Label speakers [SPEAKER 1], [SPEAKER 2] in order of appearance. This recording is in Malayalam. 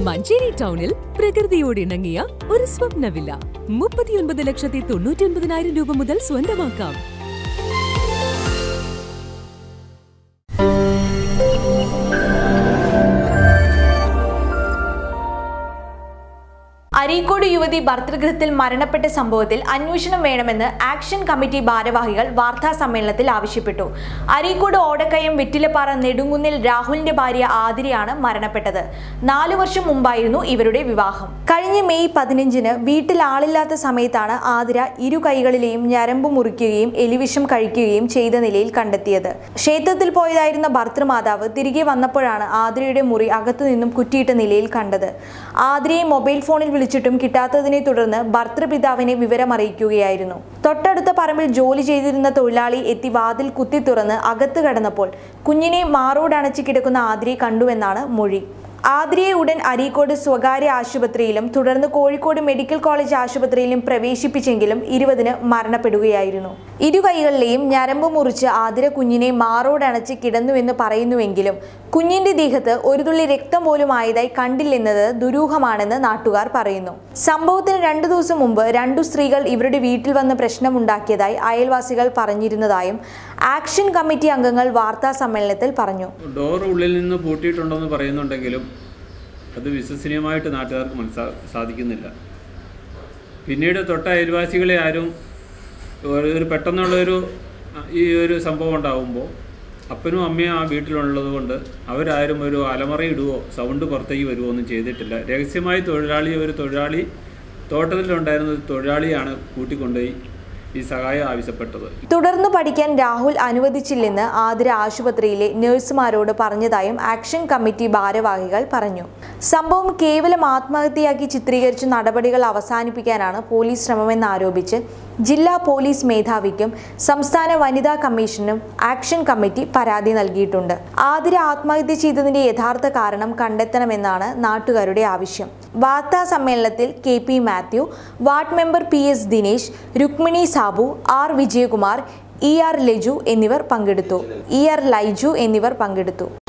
[SPEAKER 1] മഞ്ചേരി ടൗണിൽ പ്രകൃതിയോട് ഇണങ്ങിയ ഒരു സ്വപ്ന വില്ല മുപ്പത്തിയൊൻപത് ലക്ഷത്തി തൊണ്ണൂറ്റി ഒൻപതിനായിരം രൂപ മുതൽ സ്വന്തമാക്കാം
[SPEAKER 2] അരീക്കോട് യുവതി ഭർതൃഗൃഹത്തിൽ മരണപ്പെട്ട സംഭവത്തിൽ അന്വേഷണം വേണമെന്ന് ആക്ഷൻ കമ്മിറ്റി ഭാരവാഹികൾ വാർത്താ സമ്മേളനത്തിൽ ആവശ്യപ്പെട്ടു അരീക്കോട് ഓടക്കയം വെറ്റിലപ്പാറ നെടുങ്കുന്നിൽ രാഹുലിന്റെ ഭാര്യ ആതിരയാണ് മരണപ്പെട്ടത് നാലു വർഷം മുമ്പായിരുന്നു ഇവരുടെ വിവാഹം കഴിഞ്ഞ മെയ് പതിനഞ്ചിന് വീട്ടിൽ ആളില്ലാത്ത സമയത്താണ് ആതിര ഇരു കൈകളിലെയും ഞരമ്പ് മുറിക്കുകയും എലിവിഷം കഴിക്കുകയും ചെയ്ത നിലയിൽ കണ്ടെത്തിയത് ക്ഷേത്രത്തിൽ പോയതായിരുന്ന ഭർത്തൃമാതാവ് തിരികെ വന്നപ്പോഴാണ് ആതിരയുടെ മുറി അകത്തു നിന്നും കുറ്റിയിട്ട നിലയിൽ കണ്ടത് ആതിരയെ മൊബൈൽ ഫോണിൽ വിളിച്ചിട്ടും കിട്ടാത്തതിനെ തുടർന്ന് ഭർത്തൃപിതാവിനെ വിവരമറിയിക്കുകയായിരുന്നു തൊട്ടടുത്ത പറമ്പിൽ ജോലി ചെയ്തിരുന്ന തൊഴിലാളി എത്തി വാതിൽ കുത്തി തുറന്ന് അകത്ത് കടന്നപ്പോൾ കുഞ്ഞിനെ മാറോടണച്ച് കിടക്കുന്ന ആതിരയെ കണ്ടുവെന്നാണ് മൊഴി ആതിരയെ ഉടൻ അരീക്കോട് സ്വകാര്യ ആശുപത്രിയിലും തുടർന്ന് കോഴിക്കോട് മെഡിക്കൽ കോളേജ് ആശുപത്രിയിലും പ്രവേശിപ്പിച്ചെങ്കിലും ഇരുപതിന് മരണപ്പെടുകയായിരുന്നു ഇരു കൈകളിലെയും ഞരമ്പ് മുറിച്ച് ആതിര കുഞ്ഞിനെ മാറോടണച്ച് കിടന്നുവെന്ന് പറയുന്നുവെങ്കിലും കുഞ്ഞിന്റെ ദേഹത്ത് ഒരു തുള്ളി രക്തം പോലും ആയതായി കണ്ടില്ലെന്നത് ദുരൂഹമാണെന്ന് നാട്ടുകാർ പറയുന്നു സംഭവത്തിന് രണ്ടു ദിവസം മുമ്പ് രണ്ടു സ്ത്രീകൾ ഇവരുടെ വീട്ടിൽ വന്ന് പ്രശ്നമുണ്ടാക്കിയതായി അയൽവാസികൾ പറഞ്ഞിരുന്നതായും ആക്ഷൻ കമ്മിറ്റി അംഗങ്ങൾ വാർത്താ സമ്മേളനത്തിൽ പറഞ്ഞു
[SPEAKER 3] ഡോർ ഉള്ളിൽ നിന്ന് പൂട്ടിയിട്ടുണ്ടെന്ന് പറയുന്നുണ്ടെങ്കിലും അത് വിശ്വസനീയമായിട്ട് നാട്ടുകാർക്ക് മനസ്സാ സാധിക്കുന്നില്ല പിന്നീട് തൊട്ട അയൽവാസികളെ ആരും ഒരു- ഒരു പെട്ടെന്നുള്ളൊരു അഹ്, ഈ ഒരു സംഭവം ഉണ്ടാകുമ്പോൾ അപ്പനും അമ്മയും ആ വീട്ടിലുള്ളത് കൊണ്ട് അവരാരും ഒരു അലമറയിടുവോ സൗണ്ട് പുറത്തേക്ക് വരുവോ ഒന്നും ചെയ്തിട്ടില്ല രഹസ്യമായി തൊഴിലാളി ഒരു തൊഴിലാളി തോട്ടത്തിലുണ്ടായിരുന്ന ഒരു തൊഴിലാളിയാണ് കൂട്ടിക്കൊണ്ടുപോയി ഈ സഹായം ആവശ്യപ്പെട്ടത്
[SPEAKER 2] തുടർന്ന് പഠിക്കാൻ രാഹുൽ അനുവദിച്ചില്ലെന്ന് ആതിര ആശുപത്രിയിലെ നഴ്സുമാരോട് പറഞ്ഞതായും ആക്ഷൻ കമ്മിറ്റി ഭാരവാഹികൾ പറഞ്ഞു സംഭവം കേവലം ആത്മഹത്യയാക്കി ചിത്രീകരിച്ച് നടപടികൾ അവസാനിപ്പിക്കാനാണ് പോലീസ് ശ്രമമെന്നാരോപിച്ച് ജില്ലാ പോലീസ് മേധാവിക്കും സംസ്ഥാന വനിതാ കമ്മീഷനും ആക്ഷൻ കമ്മിറ്റി പരാതി നൽകിയിട്ടുണ്ട് ആതിര ആത്മഹത്യ ചെയ്തതിന്റെ യഥാർത്ഥ കാരണം കണ്ടെത്തണമെന്നാണ് നാട്ടുകാരുടെ ആവശ്യം വാർത്താ സമ്മേളനത്തിൽ K P Mathew ward member P S Dinesh Rukmini Sabu R Vijayakumar E R Laju എന്നിവർ പങ്കെടുത്തു ഇ ആർ ലൈജു എന്നിവർ പങ്കെടുത്തു